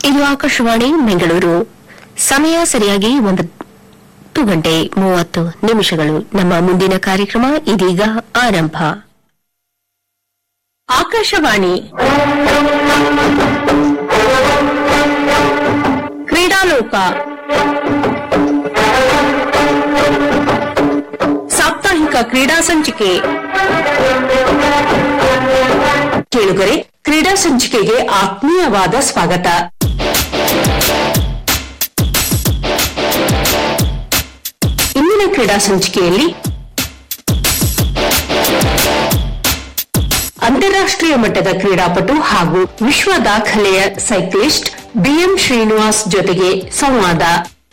ಇದು ಆಕಾಶವಾಣಿ ಬೆಂಗಳೂರು ಸಮಯ ಸರಿಯಾಗಿ ಒಂಬತ್ತು ಗಂಟೆ ಮೂವತ್ತು ನಿಮಿಷಗಳು ನಮ್ಮ ಮುಂದಿನ ಕಾರ್ಯಕ್ರಮ ಇದೀಗ ಆರಂಭ ಆಕಾಶವಾಣಿ ಕ್ರೀಡಾಲೋಕ ಸಾಪ್ತಾಹಿಕ ಕ್ರೀಡಾ ಸಂಚಿಕೆ ಕೇಳುಗರೆ ಕ್ರೀಡಾ ಸಂಚಿಕೆಗೆ ಆತ್ಮೀಯವಾದ ಸ್ವಾಗತ ಇಂದಿನ ಕ್ರೀಡಾ ಸಂಚಿಕೆಯಲ್ಲಿ ಅಂತಾರಾಷ್ಟ್ರೀಯ ಮಟ್ಟದ ಕ್ರೀಡಾಪಟು ಹಾಗೂ ವಿಶ್ವ ದಾಖಲೆಯ ಸೈಕ್ಲಿಸ್ಟ್ ಬಿಎಂ ಶ್ರೀನಿವಾಸ್ ಜೊತೆಗೆ ಸಂವಾದ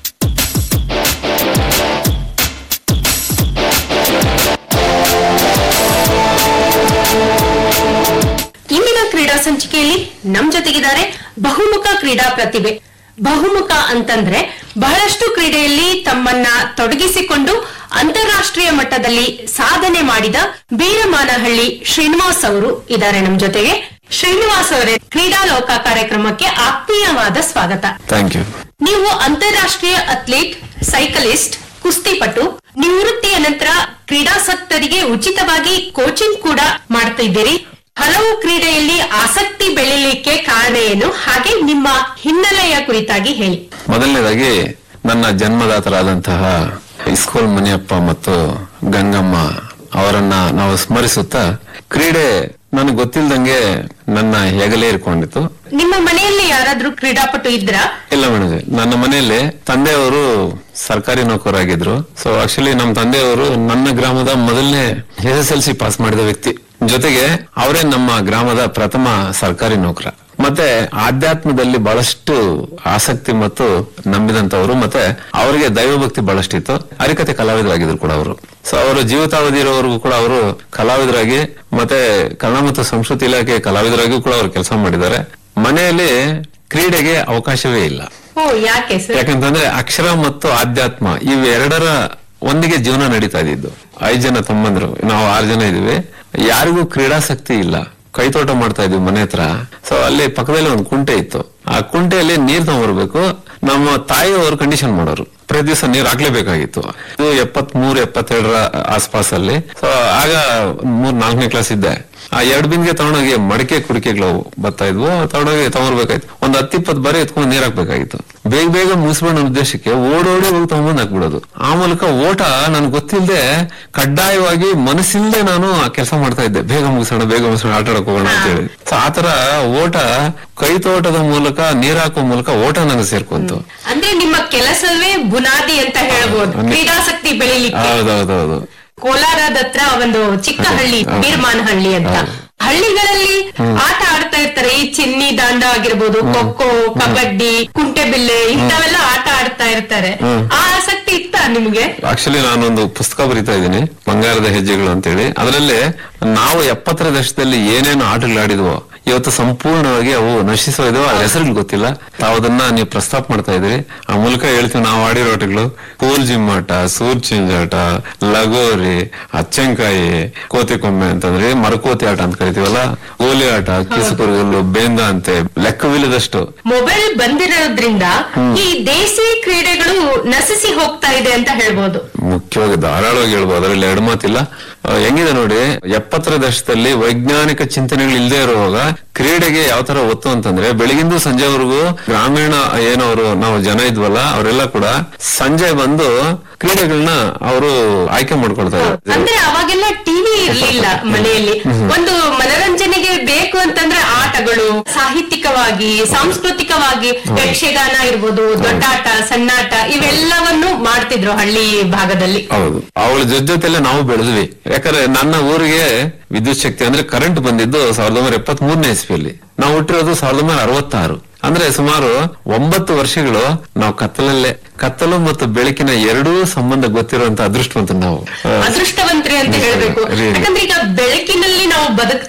ಇಂದಿನ ಕ್ರೀಡಾ ಸಂಚಿಕೆಯಲ್ಲಿ ನಮ್ ಜೊತೆಗಿದ್ದಾರೆ ಬಹುಮುಖ ಕ್ರೀಡಾ ಪ್ರತಿಭೆ ಬಹುಮುಖ ಅಂತಂದ್ರೆ ಬಹಳಷ್ಟು ಕ್ರೀಡೆಯಲ್ಲಿ ತಮ್ಮನ್ನ ತೊಡಗಿಸಿಕೊಂಡು ಅಂತಾರಾಷ್ಟ್ರೀಯ ಮಟ್ಟದಲ್ಲಿ ಸಾಧನೆ ಮಾಡಿದ ಬೀರಮಾನಹಳ್ಳಿ ಶ್ರೀನಿವಾಸ್ ಅವರು ಇದ್ದಾರೆ ನಮ್ ಜೊತೆಗೆ ಶ್ರೀನಿವಾಸ್ ಅವರೇ ಕ್ರೀಡಾ ಲೋಕ ಕಾರ್ಯಕ್ರಮಕ್ಕೆ ಆತ್ಮೀಯವಾದ ಸ್ವಾಗತ ಥ್ಯಾಂಕ್ ಯು ನೀವು ಅಂತಾರಾಷ್ಟ್ರೀಯ ಅಥ್ಲೀಟ್ ಸೈಕಲಿಸ್ಟ್ ಕುಸ್ತಿಪಟು ನಿವೃತ್ತಿಯ ನಂತರ ಕ್ರೀಡಾಸಕ್ತರಿಗೆ ಉಚಿತವಾಗಿ ಕೋಚಿಂಗ್ ಕೂಡ ಮಾಡ್ತಾ ಇದ್ದೀರಿ ಹಲವು ಕ್ರೀಡೆಯಲ್ಲಿ ಆಸಕ್ತಿ ಬೆಳಿಲಿಕ್ಕೆ ಕಾರಣ ಏನು ಹಾಗೆ ನಿಮ್ಮ ಹಿನ್ನೆಲೆಯ ಕುರಿತಾಗಿ ಹೇಳಿ ಮೊದಲನೇದಾಗಿ ನನ್ನ ಜನ್ಮದಾತರಾದಂತಹ ಇಸ್ಕೂಲ್ ಮುನಿಯಪ್ಪ ಮತ್ತು ಗಂಗಮ್ಮ ಅವರನ್ನ ನಾವು ಸ್ಮರಿಸುತ್ತಾ ಕ್ರೀಡೆ ನನಗೆ ಗೊತ್ತಿಲ್ದಂಗೆ ನನ್ನ ಹೆಗಲೇ ಇರ್ಕೊಂಡಿತ್ತು ನಿಮ್ಮ ಮನೆಯಲ್ಲಿ ಯಾರಾದ್ರೂ ಕ್ರೀಡಾಪಟು ಇದ್ರಾ ಇಲ್ಲ ಮೇಡಮ್ ನನ್ನ ಮನೆಯಲ್ಲಿ ತಂದೆಯವರು ಸರ್ಕಾರಿ ನೌಕರಾಗಿದ್ರು ಸೊ ಆಕ್ಚುಲಿ ನಮ್ಮ ತಂದೆಯವರು ನನ್ನ ಗ್ರಾಮದ ಮೊದಲನೇ S S L C pass ಮಾಡಿದ ವ್ಯಕ್ತಿ ಜೊತೆಗೆ ಅವರೇ ನಮ್ಮ ಗ್ರಾಮದ ಪ್ರಥಮ ಸರ್ಕಾರಿ ನೌಕರ ಮತ್ತೆ ಆಧ್ಯಾತ್ಮದಲ್ಲಿ ಬಹಳಷ್ಟು ಆಸಕ್ತಿ ಮತ್ತು ನಂಬಿದಂತವರು ಮತ್ತೆ ಅವರಿಗೆ ದೈವಭಕ್ತಿ ಬಹಳಷ್ಟಿತ್ತು ಹರಿಕತೆ ಕಲಾವಿದರಾಗಿದ್ರು ಕೂಡ ಅವರು ಸೊ ಅವರು ಜೀವಿತಾವಧಿ ಇರೋವರೆಗೂ ಕೂಡ ಅವರು ಕಲಾವಿದರಾಗಿ ಮತ್ತೆ ಕನ್ನಡ ಮತ್ತು ಸಂಸ್ಕೃತಿ ಇಲಾಖೆ ಕಲಾವಿದರಾಗಿಯೂ ಕೂಡ ಅವರು ಕೆಲಸ ಮಾಡಿದ್ದಾರೆ ಮನೆಯಲ್ಲಿ ಕ್ರೀಡೆಗೆ ಅವಕಾಶವೇ ಇಲ್ಲ ಓ ಯಾಕೆ ಸರ್ ಯಾಕಂತಂದ್ರೆ ಅಕ್ಷರ ಮತ್ತು ಆಧ್ಯಾತ್ಮ ಇವೆರಡರ ಒಂದಿಗೆ ಜೀವನ ನಡೀತಾ ಇದ್ದಿದ್ದು ಐದ್ ಜನ ತಮ್ಮಂದ್ರು ನಾವು ಆರು ಜನ ಇದೀವಿ ಯಾರಿಗೂ ಕ್ರೀಡಾಸಕ್ತಿ ಇಲ್ಲ ಕೈತೋಟ ಮಾಡ್ತಾ ಇದ್ವಿ ಮನೆ ಹತ್ರ ಸೊ ಅಲ್ಲಿ ಪಕ್ಕದಲ್ಲಿ ಒಂದು ಕುಂಟೆ ಇತ್ತು ಆ ಕುಂಟೆಯಲ್ಲಿ ನೀರ್ ತಗೊಂಡ್ಬರ್ಬೇಕು ನಮ್ಮ ತಾಯಿಯವರು ಕಂಡೀಷನ್ ಮಾಡೋರು ಪ್ರತಿ ದಿವಸ ನೀರ್ ಹಾಕ್ಲೇಬೇಕಾಗಿತ್ತು ಇದು ಎಪ್ಪತ್ ಮೂರ್ ಎಪ್ಪತ್ತೆರಡರ ಆಸ್ಪಾಸಲ್ಲಿ ಸೊ ಆಗ ಮೂರ್ ನಾಲ್ಕನೇ ಕ್ಲಾಸ್ ಇದ್ದೆ ಆ ಎರಡ್ ಬಿಂದಿಗೆ ತಗೊಂಡೋಗಿ ಮಡಿಕೆ ಕುಡಿಕೆಗಳು ಬರ್ತಾ ಇದ್ವು ತಗೊಂಡೋಗಿ ತಗೊಂಡ್ಬರ್ಬೇಕಾಯ್ತು ಒಂದ್ ಹತ್ತಿಪ್ಪತ್ತು ಬಾರಿ ಎತ್ಕೊಂಡು ನೀರ್ ಹಾಕ್ಬೇಕಾಗಿತ್ತು ಬೇಗ ಬೇಗ ಮುಗಿಸ್ಬಿಡೋ ಉದ್ದೇಶಕ್ಕೆ ಓಡೋಡಿ ಹೋಗಿ ತಗೊಂಡ್ಬಂದ್ ಹಾಕ್ಬಿಡೋದು ಆ ಮೂಲಕ ಓಟ ನನ್ಗೆ ಗೊತ್ತಿಲ್ಲದೆ ಕಡ್ಡಾಯವಾಗಿ ಮನಸ್ಸಿಲ್ಲದೆ ನಾನು ಆ ಕೆಲಸ ಮಾಡ್ತಾ ಇದ್ದೆ ಬೇಗ ಮುಗಿಸೋಣ ಬೇಗ ಮುಗಿಸೋಣ ಆಟ ಆಡಕ್ ಹೋಗೋಣ ಅಂತ ಹೇಳಿ ಸೊ ಆತರ ಓಟ ಕೈ ತೋಟದ ಮೂಲಕ ನೀರ್ ಹಾಕೋ ಮೂಲಕ ಓಟ ನನಗೆ ಸೇರ್ಕೊಂತು ಅಂದ್ರೆ ನಿಮ್ಮ ಕೆಲಸವೇ ಬುನಾದಿ ಅಂತ ಹೇಳ್ಬೋದು ಹ್ಮ್. ಕ್ರೀಡಾಸಕ್ತಿ ಬೆಳಿಲಿಕ್ಕೆ ಹೌದೌದೌದು ಕೋಲಾರದ ಹತ್ರ ಒಂದು ಚಿಕ್ಕ ಹಳ್ಳಿ ಬೀರ್ಮಾನಹಳ್ಳಿ ಅಂತ ಹಳ್ಳಿಗಳಲ್ಲಿ ಆಟ ಆಡ್ತಾ ಇರ್ತಾರೆ ಈ ಚಿನ್ನಿ ದಾಂಡ ಆಗಿರ್ಬೋದು ಖೋಖೋ ಕಬಡ್ಡಿ ಕುಂಟೆಬಿಲ್ಲೆ ಇಂಥವೆಲ್ಲ ಆಟ ಆಡ್ತಾ ಇರ್ತಾರೆ ಆ ಆಸಕ್ತಿ ಇತ್ತ ನಿಮ್ಗೆ ಆಕ್ಚುಲಿ ನಾನೊಂದು ಪುಸ್ತಕ ಬರಿತಾ ಇದ್ದೀನಿ ಬಂಗಾರದ ಹೆಜ್ಜೆಗಳು ಅಂತೇಳಿ ಅದರಲ್ಲಿ ನಾವು ಎಪ್ಪತ್ತರ ದಶಕದಲ್ಲಿ ಏನೇನು ಆಟಗಳಾಡಿದ್ವೋ ಇವತ್ತು ಸಂಪೂರ್ಣವಾಗಿ ಅವು ನಶಿಸೋಯ್ದವು ಅದ್ರ ಹೆಸರುಗಳು ಗೊತ್ತಿಲ್ಲ ತಾವು ಅದನ್ನ ನೀವು ಪ್ರಸ್ತಾಪ ಮಾಡ್ತಾ ಇದ್ರಿ ಆ ಮೂಲಕ ಹೇಳ್ತೀವಿ ನಾವು ಆಡಿರೋ ಆಟಗಳು ಕೋಲ್ ಜಿಮ್ ಆಟ ಸೂರ್ ಚಿಂಜಾಟ ಲಗೋರಿ ಅಚ್ಚಂಕಾಯಿ ಕೋತಿ ಕೊಂಬೆ ಅಂತಂದ್ರೆ ಮರಕೋತಿ ಆಟ ಅಂತ ಕರಿತೀವಲ್ಲ ಗೋಲಿ ಆಟ ಕಿಸುಕುರುಗಲ್ಲು ಬೇಂದ ಅಂತೆ ಲೆಕ್ಕವಿಲ್ಲದಷ್ಟು ಮೊಬೈಲ್ ಬಂದಿರೋದ್ರಿಂದ ಈ ದೇಸಿ ಕ್ರೀಡೆಗಳು ನಶಿಸಿ ಹೋಗ್ತಾ ಇದೆ ಅಂತ ಹೇಳ್ಬೋದು ಮುಖ್ಯವಾಗಿ ಧಾರಾಳವಾಗಿ ಹೇಳ್ಬೋದು ಅದರಲ್ಲಿ ಎರಡು ಮಾತಿಲ್ಲ ಆ, ಹೆಂಗಿದೆ ನೋಡಿ ಎಪ್ಪತ್ತರ ದಶಕದಲ್ಲಿ ವೈಜ್ಞಾನಿಕ ಚಿಂತನೆಗಳು ಇಲ್ಲದೆ ಇರುವಾಗ ಕ್ರೀಡೆಗೆ ಯಾವ ತರ ಒತ್ತು ಅಂತಂದ್ರೆ ಬೆಳಗಿಂದು ಸಂಜೆವರೆಗೂ ಗ್ರಾಮೀಣ ಏನವರು ನಾವು ಜನ ಇದ್ವಲ್ಲ ಅವರೆಲ್ಲ ಕೂಡ ಸಂಜೆ ಬಂದು ಕ್ರೀಡೆಗಳನ್ನ ಅವರು ಆಯ್ಕೆ ಮಾಡ್ಕೊಳ್ತಾ ಇದ್ರು ಅಂದ್ರೆ ಅವಾಗೆಲ್ಲ ಟಿವಿ ಇರ್ಲಿಲ್ಲ ಮನೆಯಲ್ಲಿ ಒಂದು ಮನರಂಜನೆಗೆ ಬೇಕು ಅಂತಂದ್ರೆ ಆಟಗಳು ಸಾಹಿತ್ಯಿಕವಾಗಿ ಸಾಂಸ್ಕೃತಿಕವಾಗಿ ಯಕ್ಷಗಾನ ಇರ್ಬೋದು ದೊಡ್ಡಾಟ ಸಣ್ಣಾಟ ಇವೆಲ್ಲವನ್ನು ಮಾಡ್ತಿದ್ರು ಹಳ್ಳಿ ಭಾಗದಲ್ಲಿ ಹೌದು ಅವಳ ಜೊತೆ ಜೊತೆಲೆ ನಾವು ಬೆಳೆದ್ವಿ ಯಾಕಂದ್ರೆ ನನ್ನ ಊರಿಗೆ ವಿದ್ಯುತ್ ಶಕ್ತಿ ಅಂದ್ರೆ ಕರೆಂಟ್ ಬಂದಿದ್ದು ಸಾವಿರದ ಒಂಬೈನೂರ ಎಪ್ಪತ್ತ್ ಮೂರನೇ ಇಸ್ವಿಯಲ್ಲಿ ನಾವು ಹುಟ್ಟಿರೋದು ಸಾವಿರದ ಒಂಬೈನೂರ ಅರವತ್ತಾರು ಅಂದ್ರೆ ಸುಮಾರು ಒಂಬತ್ತು ವರ್ಷಗಳು ನಾವು ಕತ್ತಲಲ್ಲೇ ಕತ್ತಲು ಮತ್ತು ಬೆಳಕಿನ ಎರಡೂ ಸಂಬಂಧ ಗೊತ್ತಿರುವಂತ ಅದೃಷ್ಟವಂತ ನಾವು ಆ, ಅದೃಷ್ಟವಂತ್ರಿ ಅಂತ ಹೇಳ್ಬೇಕು Really. ಯಾಕಂದ್ರೆ ಈಗ ಬೆಳಕಿನಲ್ಲಿ ನಾವು ಬದುಕ್